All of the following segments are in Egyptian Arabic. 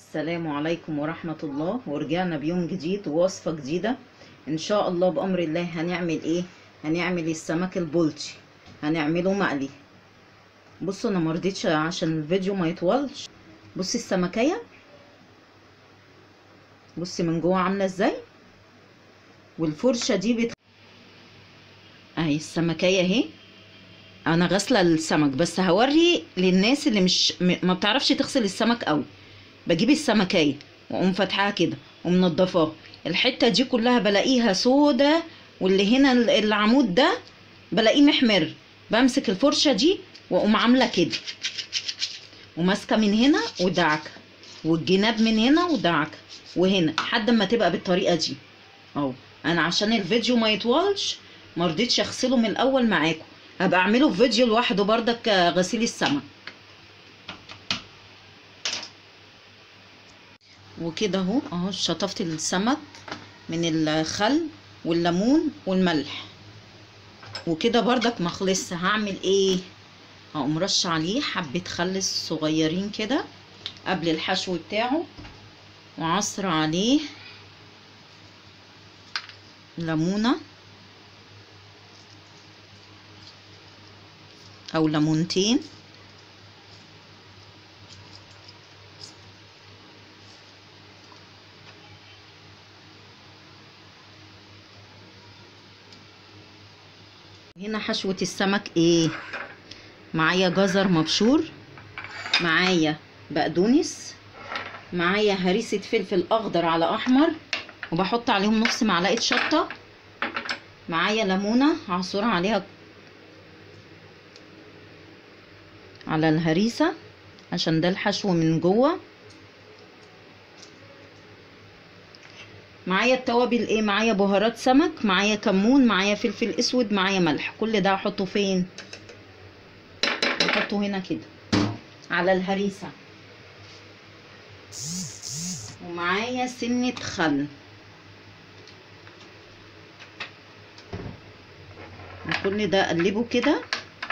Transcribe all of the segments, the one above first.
السلام عليكم ورحمة الله ورجعنا بيوم جديد ووصفة جديدة ان شاء الله بأمر الله هنعمل ايه هنعمل السمك البلطي هنعمله مقلي بصوا انا مرضيتش عشان الفيديو ما يطولش بصي السمكية بصي من جوه عاملة ازاي والفرشة دي بت... اهي السمكية اهي انا غاسلة السمك بس هوري للناس اللي مش م- ما بتعرفش تغسل السمك قوي بجيب السمكية واقوم فاتحاها كده ومنضفاها الحتة دي كلها بلاقيها سودة واللي هنا ال- العمود ده بلاقيه محمر بمسك الفرشة دي واقوم عاملة كده وماسكة من هنا ودعكة والجناب من هنا ودعكة وهنا لحد ما تبقى بالطريقة دي اهو انا عشان الفيديو ما يطولش مرضيتش اغسله من الاول معاكم هبقى اعمله في فيديو لوحده بردك آه، غسيل السمك وكده اهو اهو شطفت السمك من الخل والليمون والملح وكده بردك ما خلص هعمل ايه هقوم رش عليه حبة خل صغيرين كده قبل الحشو بتاعه وعصر عليه ليمونة او ليمونتين هنا حشوة السمك ايه معايا جزر مبشور معايا بقدونس معايا هريسة فلفل اخضر على احمر وبحط عليهم نص معلقة شطة معايا ليمونة عصورة عليها على الهريسة عشان ده الحشو من جوه معايا التوابل ايه معايا بهارات سمك معايا كمون معايا فلفل اسود معايا ملح كل ده هحطه فين بحطه هنا كده على الهريسة ومعايا سنة خل وكل ده اقلبه كده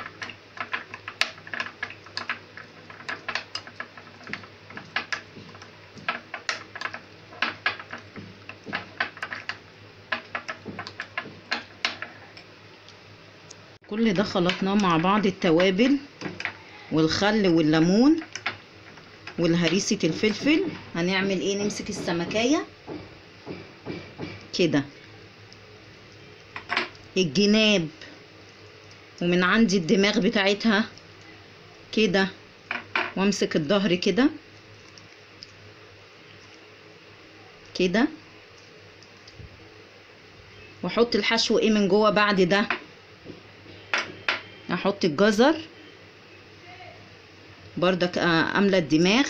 كل ده خلطناه مع بعض التوابل والخل والليمون والهريسة الفلفل هنعمل ايه نمسك السمكية كده الجناب ومن عندي الدماغ بتاعتها كده وامسك الظهر كده كده واحط الحشو ايه من جوه بعد ده احط الجزر بردك آه، املى الدماغ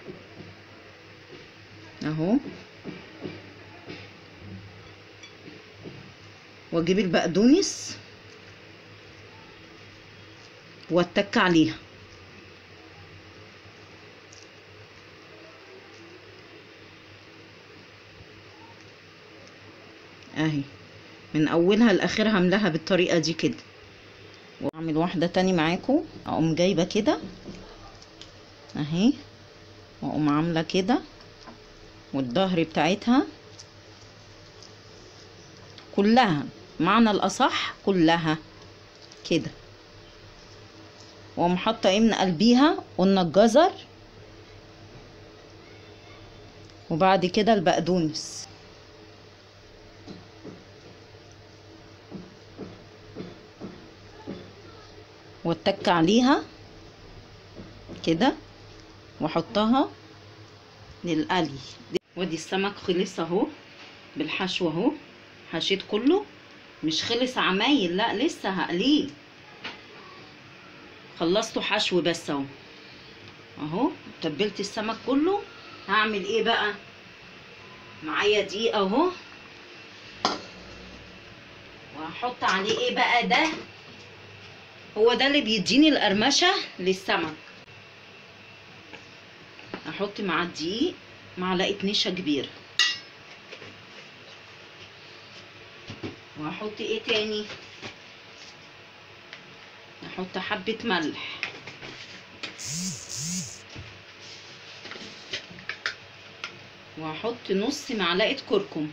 اهو واجيب البقدونس واتك عليها اهي من اولها لاخرها املاها بالطريقه دي كده واعمل واحده تاني معاكم اقوم جايبه كده اهي واقوم عامله كده والظهر بتاعتها كلها معنى الاصح كلها كده واقوم حاطه ايه من قلبيها قلنا الجزر وبعد كده البقدونس واتك عليها كده واحطها للقلي وادي السمك خلص اهو بالحشو اهو حشيت كله مش خلص عمايل لا لسه هقليه خلصته حشو بس اهو اهو تبلت السمك كله هعمل ايه بقى معايا دي اهو وهحط عليه ايه بقى ده هو ده اللي بيديني القرمشه للسمك احط مع الدقيق معلقه نشا كبيره واحط ايه تاني احط حبه ملح وهحط نص معلقه كركم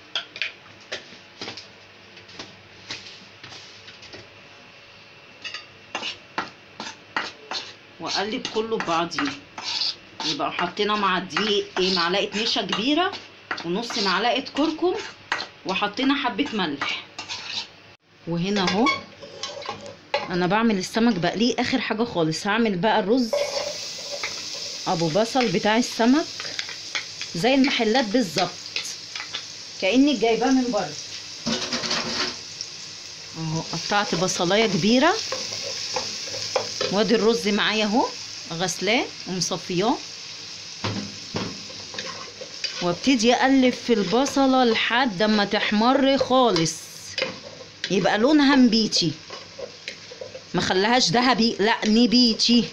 واقلب كله ببعضيه يبقى حطينا مع الدقيق ايه معلقه نشا كبيره ونص معلقه كركم وحطينا حبه ملح وهنا اهو انا بعمل السمك بقليه اخر حاجه خالص هعمل بقى الرز ابو بصل بتاع السمك زي المحلات بالظبط كانك جايباه من بره اهو قطعت بصلايه كبيره وادي الرز معايا اهو غسلاه ومصفياه وابتدي اقلب في البصله لحد اما تحمر خالص يبقى لونها نبيتي ما خليهاش ذهبي لا نبيتي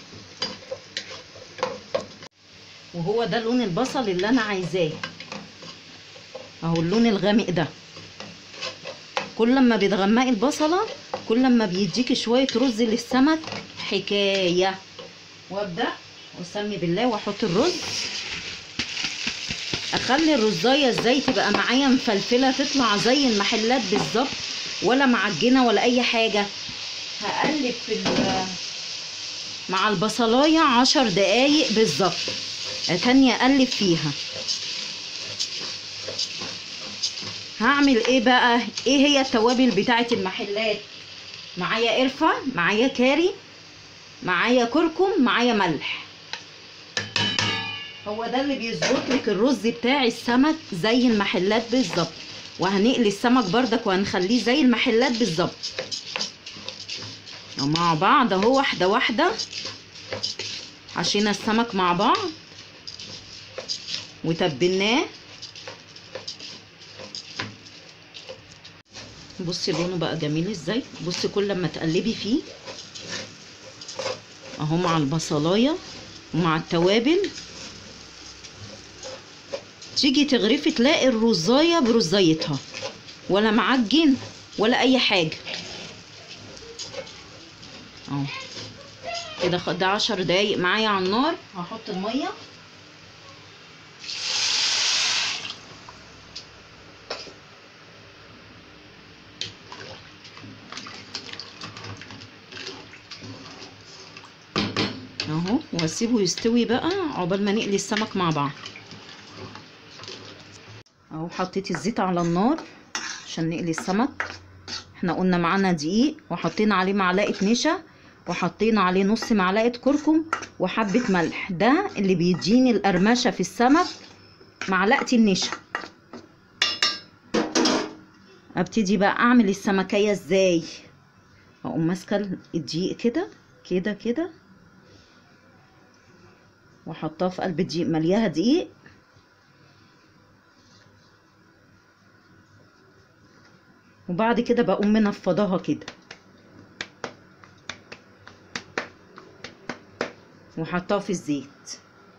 وهو ده لون البصل اللي انا عايزاه اهو اللون الغامق ده كل ما بتغمقي البصله كل ما بيديكي شويه رز للسمك حكايه وابدا واسمي بالله واحط الرز اخلي الرزايه ازاي تبقى معايا مفلفله تطلع زي المحلات بالظبط ولا معجنه ولا اي حاجه هقلب في مع البصلايه عشر دقايق بالظبط تانية اقلب فيها هعمل ايه بقى ايه هي التوابل بتاعه المحلات معايا قرفه معايا كاري معايا كركم معايا ملح هو ده اللي بيظبط لك الرز بتاع السمك زي المحلات بالظبط وهنقلي السمك بردك وهنخليه زي المحلات بالظبط مع بعض اهو واحده واحده حشينا السمك مع بعض وتبلناه بصي لونه بقى جميل ازاي بصي كل ما تقلبي فيه اهو مع البصلايه ومع التوابل تيجي تغرفي تلاقي الرزايه برزايتها ولا معجن ولا اي حاجه اهو كده خد ده عشر دقايق معايا على النار هحط الميه اهو واسيبه يستوي بقى عقبال ما نقلي السمك مع بعض اهو حطيت الزيت على النار عشان نقلي السمك احنا قلنا معانا دقيق وحطينا عليه معلقه نشا وحطينا عليه نص معلقه كركم وحبه ملح ده اللي بيديني القرمشه في السمك معلقه النشا ابتدي بقى اعمل السمكيه ازاي اقوم ماسكه الدقيق كده كده كده واحطها في قلب الدقيق ملياها دقيق وبعد كده بقوم منفضاها كده وحطها في الزيت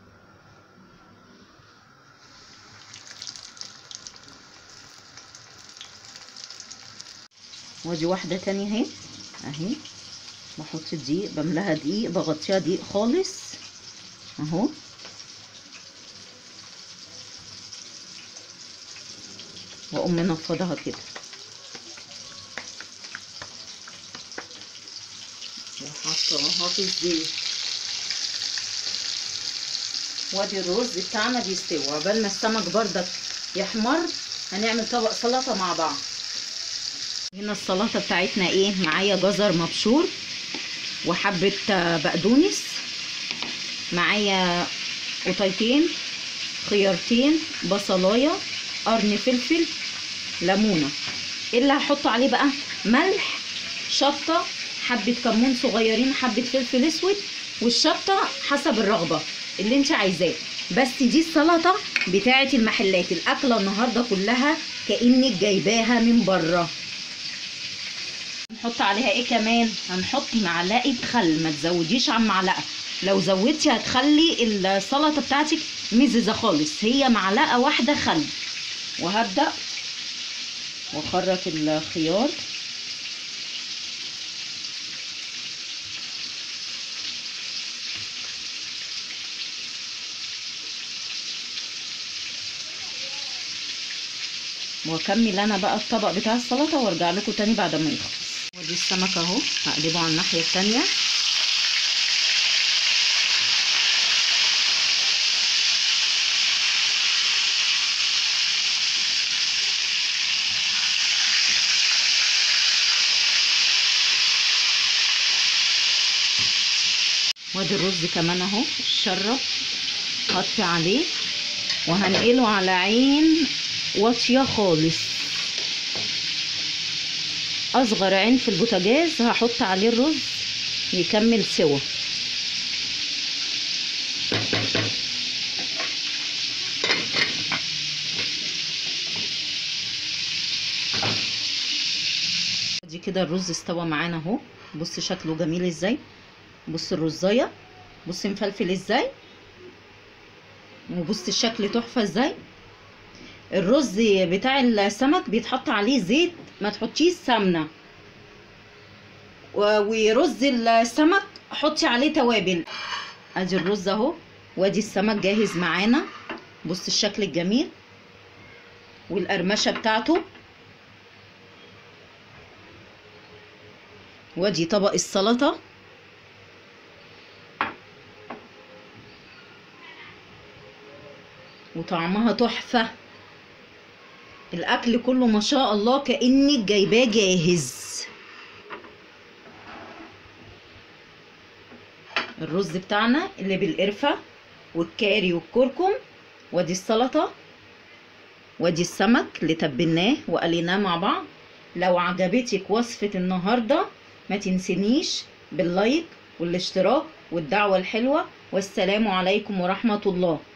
ودي واحده تانية اهي اهي بحط الدقيق بملاها دقيق بغطيها دقيق خالص اهو واقوم منفضها كده وحطها في الزيت وادي الرز بتاعنا بيستوي عقبال ما السمك بردك يحمر هنعمل طبق سلطه مع بعض هنا السلطه بتاعتنا ايه معايا جزر مبشور وحبه بقدونس معايا قطيتين خيارتين بصلايه قرن فلفل ليمونه ايه اللي هحطه عليه بقى ملح شطه حبه كمون صغيرين حبه فلفل اسود والشطه حسب الرغبه اللي انت عايزاه بس دي السلطه بتاعه المحلات الاكله النهارده كلها كانك جايباها من بره نحط عليها ايه كمان هنحط معلقه خل ما تزوديش عن معلقه لو زودتي هتخلي السلطه بتاعتك مززه خالص هي معلقه واحده خل وهبدا واخرط الخيار واكمل انا بقى الطبق بتاع السلطه وارجع لكم تاني بعد ما يخلص ودي السمك اهو هقلبه على الناحيه التانيه وادي الرز كمان اهو شرب هطفي عليه وهنقله على عين واطيه خالص اصغر عين في البوتاجاز هحط عليه الرز يكمل سوا دي كده الرز استوى معانا اهو بص شكله جميل ازاي بص الرزايه بص مفلفل ازاي وبص الشكل تحفه ازاي الرز بتاع السمك بيتحط عليه زيت ما تحطيش سمنه و- ورز السمك حطي عليه توابل ادي الرز اهو وادي السمك جاهز معانا بص الشكل الجميل والقرمشه بتاعته وادي طبق السلطه وطعمها تحفة الأكل كله ما شاء الله كأنك جايباه جاهز الرز بتاعنا اللي بالقرفة والكاري والكركم وادي السلطة وادي السمك اللي تبلناه وقليناه مع بعض لو عجبتك وصفة النهاردة ما تنسنيش باللايك والاشتراك والدعوة الحلوة والسلام عليكم ورحمة الله